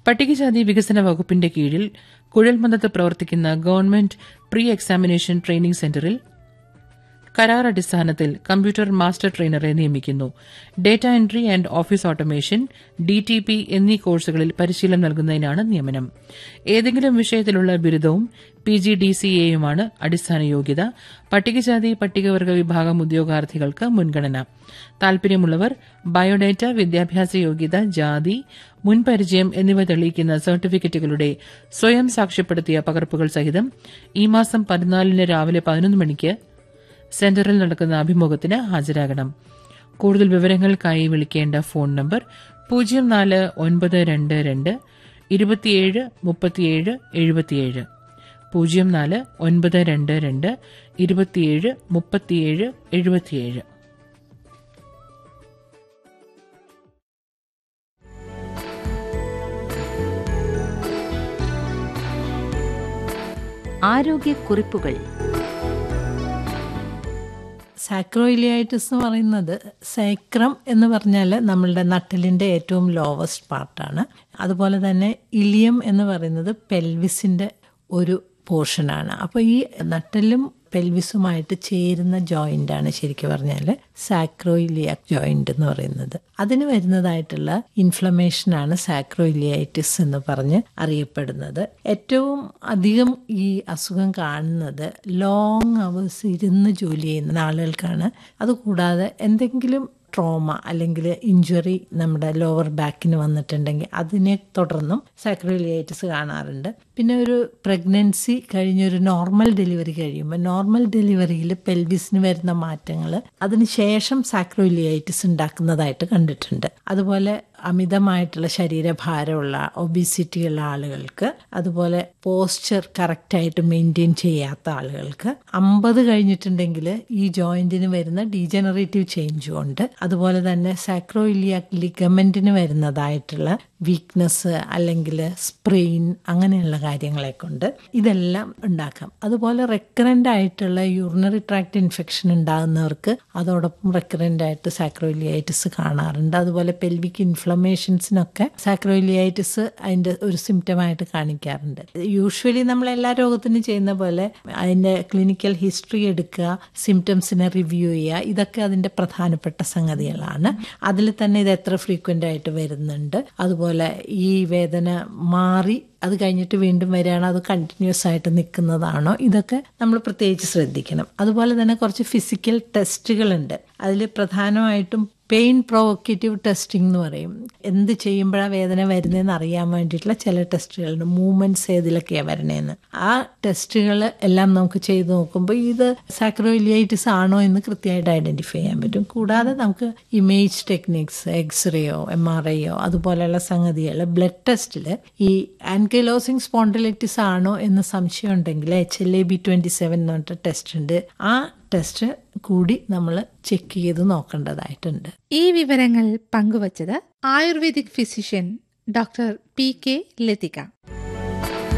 പട്ടികജാതി വികസന വകുപ്പിന്റെ കീഴിൽ കുഴൽമന്ദത്ത് പ്രവർത്തിക്കുന്ന ഗവൺമെന്റ് പ്രീ എക്സാമിനേഷൻ ട്രെയിനിംഗ് സെന്ററിൽ കരാർ അടിസ്ഥാനത്തിൽ കമ്പ്യൂട്ടർ മാസ്റ്റർ ട്രെയിനറെ നിയമിക്കുന്നു data entry and office automation D T P എന്നീ കോഴ്സുകളിൽ പരിശീലനം നൽകുന്നതിനാണ് നിയമനം ഏതെങ്കിലും വിഷയത്തിലുള്ള ബിരുദവും പി ജി ഡി സി എയുമാണ് അടിസ്ഥാന യോഗ്യത പട്ടികജാതി പട്ടികവർഗ വിഭാഗം ഉദ്യോഗാർത്ഥികൾക്ക് മുൻഗണന താൽപര്യമുള്ളവർ ബയോഡേറ്റ വിദ്യാഭ്യാസ യോഗ്യത ജാതി മുൻപരിചയം എന്നിവ തെളിയിക്കുന്ന സർട്ടിഫിക്കറ്റുകളുടെ സ്വയം സാക്ഷ്യപ്പെടുത്തിയ പകർപ്പുകൾ സഹിതം ഈ മാസം പതിനാലിന് രാവിലെ പതിനൊന്ന് മണിക്ക് സെന്ററിൽ നടക്കുന്ന അഭിമുഖത്തിന് ഹാജരാകണം കൂടുതൽ വിവരങ്ങൾക്കായി വിളിക്കേണ്ട ഫോൺ നമ്പർ പൂജ്യം നാല് ഒൻപത് രണ്ട് രണ്ട് ഇരുപത്തിയേഴ് മുപ്പത്തിയേഴ് എഴുപത്തിയേഴ് പൂജ്യം നാല് ഒൻപത് രണ്ട് രണ്ട് ഇരുപത്തിയേഴ് മുപ്പത്തിയേഴ് എഴുപത്തിയേഴ് ആരോഗ്യക്കുറിപ്പുകൾ സാക്രോയിലിയൈറ്റിസ് എന്ന് പറയുന്നത് സൈക്രം എന്ന് പറഞ്ഞാൽ നമ്മളുടെ നട്ടലിൻ്റെ ഏറ്റവും ലോവസ്റ്റ് പാർട്ടാണ് അതുപോലെ തന്നെ ഇലിയം എന്ന് പറയുന്നത് പെൽവിസിൻ്റെ ഒരു പോർഷനാണ് അപ്പോൾ ഈ നട്ടലും പെൽവിസുമായിട്ട് ചേരുന്ന ജോയിൻ്റാണ് ശരിക്കും പറഞ്ഞാൽ സാക്രോയിലിയാക് ജോയിൻ്റ് എന്ന് പറയുന്നത് അതിന് വരുന്നതായിട്ടുള്ള ഇൻഫ്ലമേഷനാണ് സാക്രോയിലിയൈറ്റിസ് എന്ന് പറഞ്ഞ് അറിയപ്പെടുന്നത് ഏറ്റവും അധികം ഈ അസുഖം കാണുന്നത് ലോങ് അവേഴ്സ് ഇരുന്ന് ജോലി ചെയ്യുന്ന ആളുകൾക്കാണ് അതുകൂടാതെ എന്തെങ്കിലും ട്രോമ അല്ലെങ്കിൽ ഇഞ്ചുറി നമ്മുടെ ലോവർ ബാക്കിന് വന്നിട്ടുണ്ടെങ്കിൽ അതിനെ തുടർന്നും സാക്രോലിയൈറ്റിസ് കാണാറുണ്ട് പിന്നെ ഒരു പ്രഗ്നൻസി കഴിഞ്ഞൊരു നോർമൽ ഡെലിവറി കഴിയുമ്പോൾ നോർമൽ ഡെലിവറിയിൽ പെൽവിസിന് വരുന്ന മാറ്റങ്ങൾ അതിനുശേഷം സാക്രോലിയൈറ്റിസ് ഉണ്ടാക്കുന്നതായിട്ട് കണ്ടിട്ടുണ്ട് അതുപോലെ അമിതമായിട്ടുള്ള ശരീരഭാരമുള്ള ഒബിസിറ്റി ഉള്ള ആളുകൾക്ക് അതുപോലെ പോസ്ചർ കറക്റ്റായിട്ട് മെയിൻറ്റെയിൻ ചെയ്യാത്ത ആളുകൾക്ക് അമ്പത് കഴിഞ്ഞിട്ടുണ്ടെങ്കിൽ ഈ ജോയിന്റിന് വരുന്ന ഡീജനറേറ്റീവ് ചേഞ്ചും ഉണ്ട് അതുപോലെ തന്നെ സാക്രോയിലിയാക് ലിഗമെന്റിന് വരുന്നതായിട്ടുള്ള വീക്ക്നെസ് അല്ലെങ്കിൽ സ്പ്രെയിൻ അങ്ങനെയുള്ള കാര്യങ്ങളെ കൊണ്ട് ഇതെല്ലാം ഉണ്ടാക്കാം അതുപോലെ റെക്കറൻ്റ് ആയിട്ടുള്ള യൂറിനറി ട്രാക്ട് ഇൻഫെക്ഷൻ ഉണ്ടാകുന്നവർക്ക് അതോടൊപ്പം റെക്കറൻ്റ് ആയിട്ട് സാക്രോയിലിയൈറ്റിസ് കാണാറുണ്ട് അതുപോലെ പെൽവിക് ഇൻഫ്ലമേഷൻസിനൊക്കെ സാക്രോയിലിയൈറ്റിസ് അതിൻ്റെ ഒരു സിംറ്റമായിട്ട് കാണിക്കാറുണ്ട് യൂഷ്വലി നമ്മൾ എല്ലാ രോഗത്തിനും ചെയ്യുന്ന പോലെ അതിൻ്റെ ക്ലിനിക്കൽ ഹിസ്റ്ററി എടുക്കുക സിംറ്റംസിനെ റിവ്യൂ ചെയ്യുക ഇതൊക്കെ അതിൻ്റെ പ്രധാനപ്പെട്ട സംഗതികളാണ് അതിൽ തന്നെ ഇത് എത്ര ഫ്രീക്വൻ്റ് ആയിട്ട് വരുന്നുണ്ട് അതുപോലെ ഈ വേദന മാറി അത് കഴിഞ്ഞിട്ട് വീണ്ടും വരികയാണോ അത് കണ്ടിന്യൂസ് ആയിട്ട് നിൽക്കുന്നതാണോ ഇതൊക്കെ നമ്മൾ പ്രത്യേകിച്ച് ശ്രദ്ധിക്കണം അതുപോലെ തന്നെ കുറച്ച് ഫിസിക്കൽ ടെസ്റ്റുകളുണ്ട് അതിൽ പ്രധാനമായിട്ടും പെയിൻ പ്രൊവോക്കേറ്റീവ് ടെസ്റ്റിംഗ് എന്ന് പറയും എന്ത് ചെയ്യുമ്പോഴാണ് വേദന വരുന്നതെന്ന് അറിയാൻ വേണ്ടിയിട്ടുള്ള ചില ടെസ്റ്റുകളുണ്ട് മൂവ്മെന്റ്സ് ഏതിലൊക്കെയാണ് വരണേന്ന് ആ ടെസ്റ്റുകൾ എല്ലാം നമുക്ക് ചെയ്ത് നോക്കുമ്പോൾ ഇത് സാക്രോയിലിയൈറ്റിസ് ആണോ എന്ന് കൃത്യമായിട്ട് ഐഡന്റിഫൈ ചെയ്യാൻ പറ്റും കൂടാതെ നമുക്ക് ഇമേജ് ടെക്നിക്സ് എക്സ്റേയോ എം ആർ ഐയോ അതുപോലെയുള്ള സംഗതികൾ ബ്ലഡ് ടെസ്റ്റിൽ ഈ ആൻകൈലോസിങ് സ്പോണ്ടിലൈറ്റിസ് ആണോ എന്ന് സംശയം ഉണ്ടെങ്കിൽ H L A B twenty seven എന്ന് പറഞ്ഞിട്ട് ടെസ്റ്റ് ഉണ്ട് ആ ടെസ്റ്റ് കൂടി നമ്മൾ ചെക്ക് ചെയ്ത് നോക്കേണ്ടതായിട്ടുണ്ട് ഈ വിവരങ്ങൾ പങ്കുവച്ചത് ayurvedic physician doctor P K Lathika